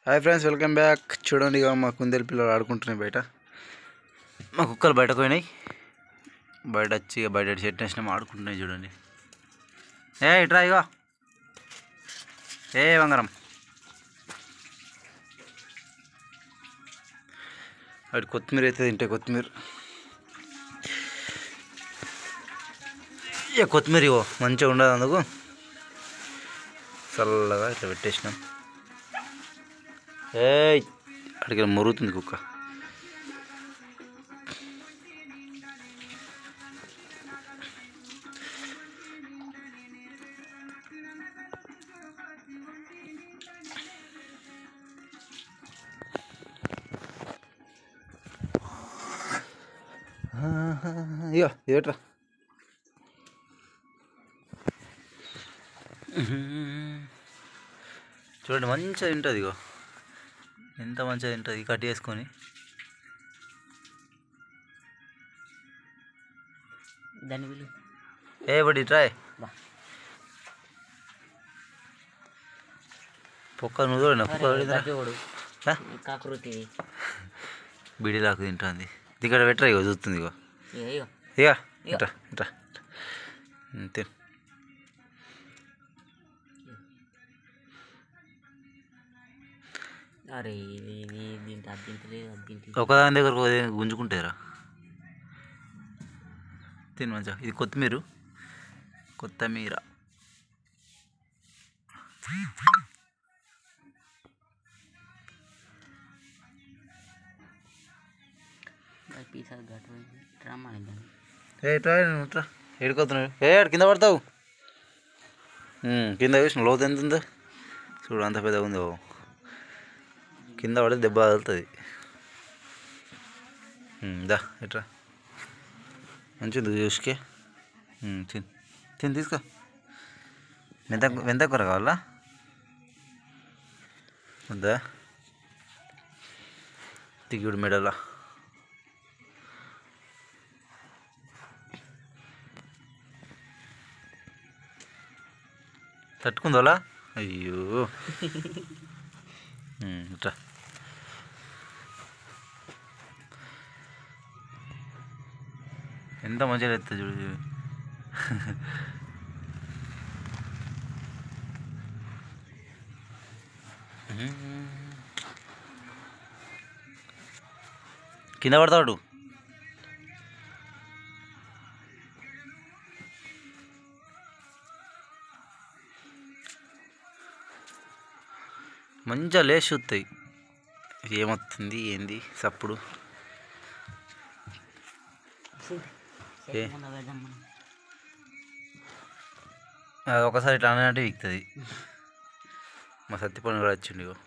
Hi friends welcome back చూడండి ఇక మా కుందేలు పిల్లలు ఆడుకుంటున్నాయి బయట మా కుక్కలు బయటకు పోయినాయి బయట వచ్చి ఇక బయట చెట్టు వేసినాం ఆడుకుంటున్నాయి చూడండి ఏ ఇట్రా ఇగో ఏ బంగారం వాటి కొత్తిమీర అయితే తింటే కొత్తిమీర ఇక కొత్తిమీర ఇగో మంచిగా ఉండదు అందుకు చల్లగా ఇట్లా పెట్టేసినాం ఏయ్ అడిగి మురుగుతుంది కుక్క ఇగో ఏట్రా చూడండి మంచిగా తింటుంది ఇగో ఎంత మంచిగా తింటుంది కట్ చేసుకొని దాని విలు ఏ బడి ట్రాయ్ బా. పొక్క నువ్వు చూడండి పొక్క చూడలేదురా? గడ్డోడు ఆ? కాకృతి బీడీలాకు తింటుంది ఇక్కడ పెట్టరా ఇగో చూస్తుంది ఇగో ఇగో ఇక ఇట్రా ఇట్రా తిన్ అరే ఇది ఇది దీంట్లో అది తింటలేదు అది తింటే ఒకదాని దగ్గర ఒక దగ్గర గుంజుకుంటారా తిని మంచిగా ఇది కొత్తిమీర కొత్తిమీర పీస్ అది గట్టు రమ్మని దాన్ని ఏ ట్రా ట్రా ఏడుకోతున్నాడు ఏ ఆడు కింద పడతావు ఉమ్, కింద చూసిన లోతు ఎంత ఉందో చూడు అంత పెద్దగా ఉందో కింద పడితే దెబ్బ తగులుతుంది ఉమ్, దా ఎట్రా మంచిది చూసుకే ఉమ్, తిన్ తిని తీసుకో మెంత మెంత కూర కావాలా వద్దా దిగుడు మెడలా తట్టుకుందోలా అయ్యో ఉమ్, ఇట్రా ఎంత మంచిగా ఎత్తా చూడు చూడు. కింద పడతాడు మంచిగా లేచి చూస్తాయి ఏమొస్తుంది ఏంది సప్పుడు ఏ? ముందు పెడదాం మనం అది ఒకసారి ఇట్లా అంటే విక్తుంది మా సత్తిపండు కూడా వచ్చిండు ఇగో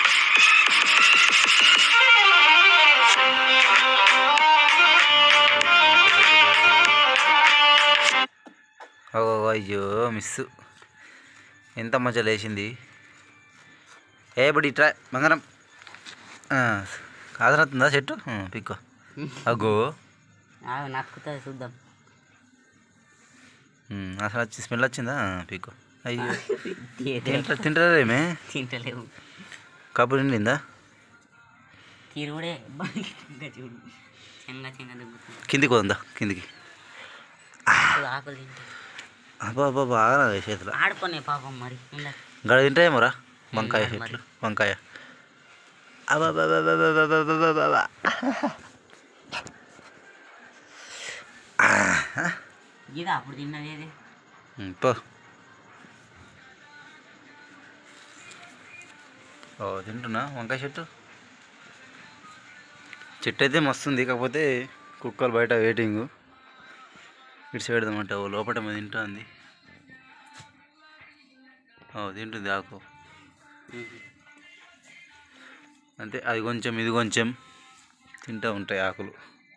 ఓ అయ్యో మిస్ ఎంత మంచిగా లేచింది ఏ బడి ట్రై బంగారం కాదనవుతుందా చెట్టు ఉమ్, పిక్కో అగో ఆగు నక్కుతుంది చూద్దాం ఉమ్, అసలు వచ్చి స్మెల్ వచ్చిందా పిక్కో అయ్యో తీయలే. తింటారా తింటారేమే తింటలేవు కబురు నిండిందా తిరుగుడే ఇంకా చూడు చెంగ చెంగ దిగుతుంది కిందికి పోందా కిందికి ఆకులు తింటే అబ్బా అబ్బా బాగా చేతులు ఆడుకునే పాపం మరి ఉండదు గడ తింటాయేమోరా వంకాయ మరి. చెట్లు వంకాయ అబ్బా ఇదా అప్పుడు తిన్నది ఏది పో ఓ తింటున్నా వంకాయ చెట్టు చెట్టు అయితే మస్తుంది కాకపోతే కుక్కలు బయట వెయిటింగ్ ఇడిచి పెడదామంట ఓ లోపల మీద తింటుంది ఓ తింటుంది ఆకు అంతే అది కొంచెం ఇది కొంచెం తింటూ ఉంటాయి ఆకులు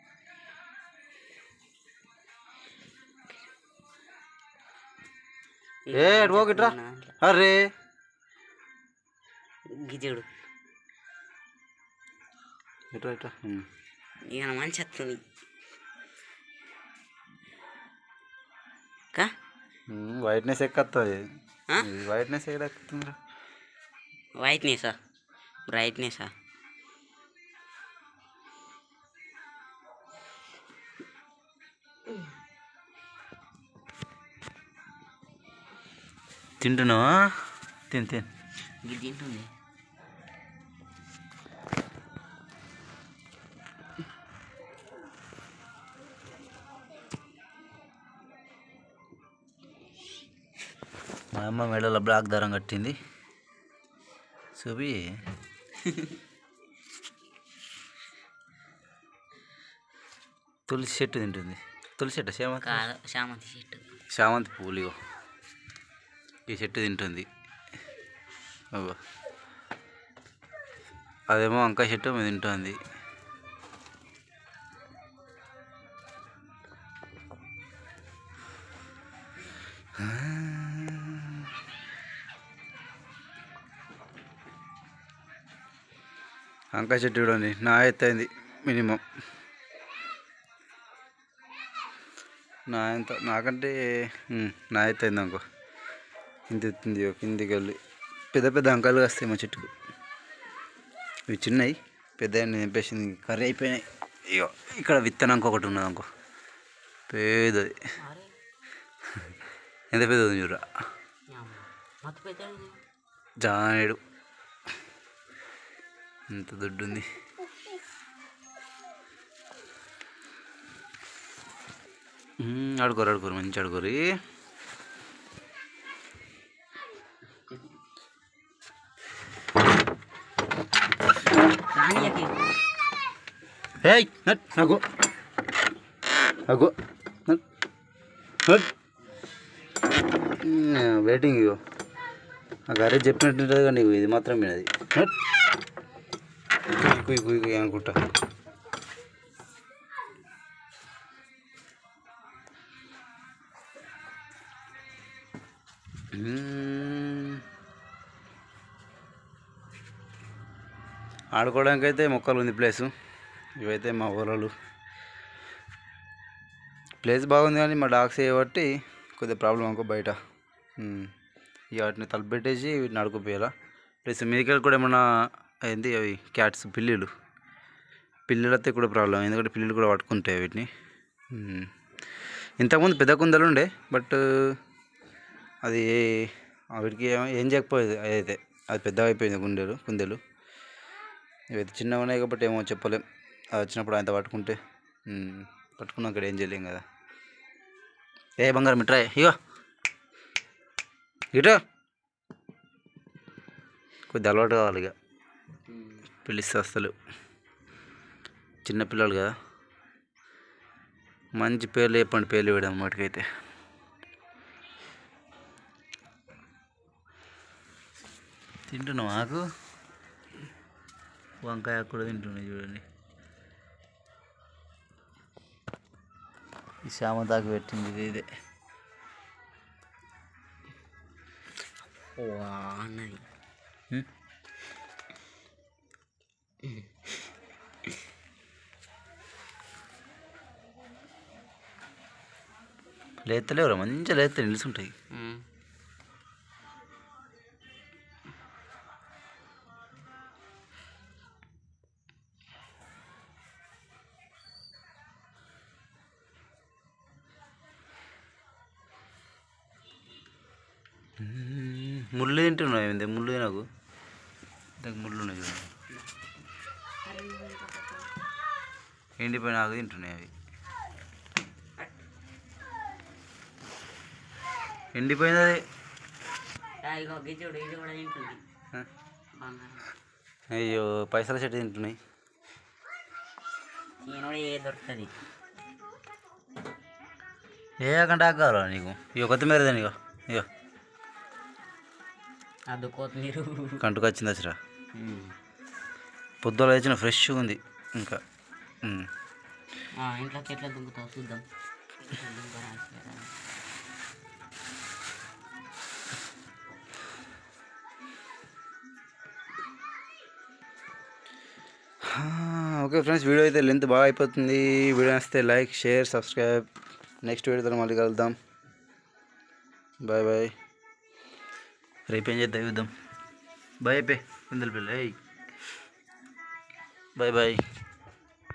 ఏ అటు పోకు ఇట్రా అరే గిజుడు ఇట్రా ఇట్రా ఉమ్. ఇక మంచి వస్తుంది కా వైట్నెస్ ఎక్కస్తుంది ఆ? వైట్నెస్ ఎక్కడ ఎక్కుతుందిరా వైట్నెసా బ్రైట్నెస్ తింటున్నావా తిన్ తిన్ ఇది తింటుంది మా అమ్మ మెడలో బ్లాక్ దారం కట్టింది చూపి తులసి చెట్టు తింటుంది తులసి చెట్టు సేమంతి కాదు చామంతి చెట్టు చామంతి పువ్వులు ఇగో ఈ చెట్టు తింటుంది అవ్వ అదేమో వంకాయ చెట్టు మీద తింటుంది వంకాయ చెట్టు చూడండి నా ఎత్తు అయింది మినిమం నా ఎంత నాకంటే ఉమ్, నా ఎత్తు అయింది అనుకో ఇంత ఎత్తుంది ఇగో కిందికి వెళ్ళి పెద్ద పెద్ద అంకాలు వస్తాయి మా చెట్టుకు ఇవి చిన్నవి పెద్ద నింపేసింది కర్రీ అయిపోయినాయి ఇగో ఇక్కడ విత్తనం ఒకటి ఉన్నది అనుకో పెద్దది అరే ఎంత పెద్దది చూడరా మొత్తం పెద్దది జానేడు ఎంత దొడ్డు ఉంది మ్మ్, ఆడుకోరు ఆడుకోరు మంచి ఆడుకోరు రానియకి ఏయ్ నట్ నాకు నాకు నట్ నట్ వెయిటింగ్ ఇగో ఆ గారే చెప్పినట్టుంటుంది కానీ నీకు ఇది మాత్రం వినది నట్ కుయ్ కుయ్ కుయ్ అనుకుంటా మ్మ్. ఆడుకోవడానికి అయితే మొక్కలు ఉంది ప్లేసు ఇవైతే మా ఊరలు ప్లేస్ బాగుంది కానీ మా డాగ్స్ చేయబట్టి కొద్దిగా ప్రాబ్లం అనుకో బయట ఉమ్. ఇక వాటిని తలుపు పెట్టేసి వీటిని ఆడుకోపోయాలా ప్లస్ మీదకి కూడా ఏమన్నా ఏంది అవి క్యాట్స్ పిల్లులు పిల్లులు అయితే కూడా ప్రాబ్లం ఎందుకంటే పిల్లులు కూడా పట్టుకుంటాయి వీటిని ఉమ్. ఇంతకుముందు పెద్ద కుందలు ఉండే బట్ అది ఆ వీటికి ఏం- ఏం చేయకపోయేది అదైతే అది పెద్దగా అయిపోయింది కుండెలు కుందెలు ఇవైతే చిన్నగా ఉన్నాయి కాబట్టి ఏమో చెప్పలేం అది వచ్చినప్పుడు ఆయన పట్టుకుంటే ఉమ్, పట్టుకున్నాం ఇక్కడ ఏం చేయలేం కదా ఏ బంగారం ఇట్రా ఇగో ఇటు కొద్ది అలవాటు కావాలి ఇక పిలిస్తే వస్తలు చిన్నపిల్లలు కదా మంచి పేర్లు చెప్పండి పేర్లు వేయడం వాటికైతే తింటున్నావు ఆకు వంకాయ ఆకు కూడా తింటున్నాయి చూడండి ఈ శామంతాకు పెట్టింది ఇది ఇదే వా అన్నది హ్మ్? లేతలేవురా మంచిగా లేతే నిలుచుంటాయి ఉమ్. మ్మ్. ముళ్ళు తింటున్నావు ఏంది ముళ్ళు నాకు ఇంతకు ముళ్ళు ఉన్నాయి చూడండి ఎండిపోయిన ఆకు తింటున్నాయి అవి ఎండిపోయింది అది ఆ, ఇగో గిజ్జుడు ఇది కూడా తింటుంది ఆ. బంగారం అయ్యో పైసల చెట్టు తింటున్నాయి ఈయన కూడా ఏ దొరుకుతుంది ఏ ఆకంటే ఆకు కావాలా నీకు ఇక కొత్తిమీర దాని ఇగో ఇగో అది కొత్తిమీర కంటుకు వచ్చింది అసలు ఉమ్. పొద్దుల తెచ్చిన ఫ్రెష్గా ఉంది ఇంకా మ్మ్. ఆ, ఇంట్లోకి ఎట్లా దుంకుతావు చూద్దాం దుంకరా, ఎట్లా? ఓకే ఫ్రెండ్స్ వీడియో అయితే లెంత్ బాగా అయిపోతుంది వీడియో నచ్చితే లైక్ షేర్ సబ్స్క్రైబ్ నెక్స్ట్ వీడియోతో మళ్ళీ కలుద్దాం బాయ్ బాయ్ రేపు ఏం చేద్దాం చూద్దాం బాయ్ అయిపోయి కుందల పిల్ల ఏయ్ బాయ్ బాయ్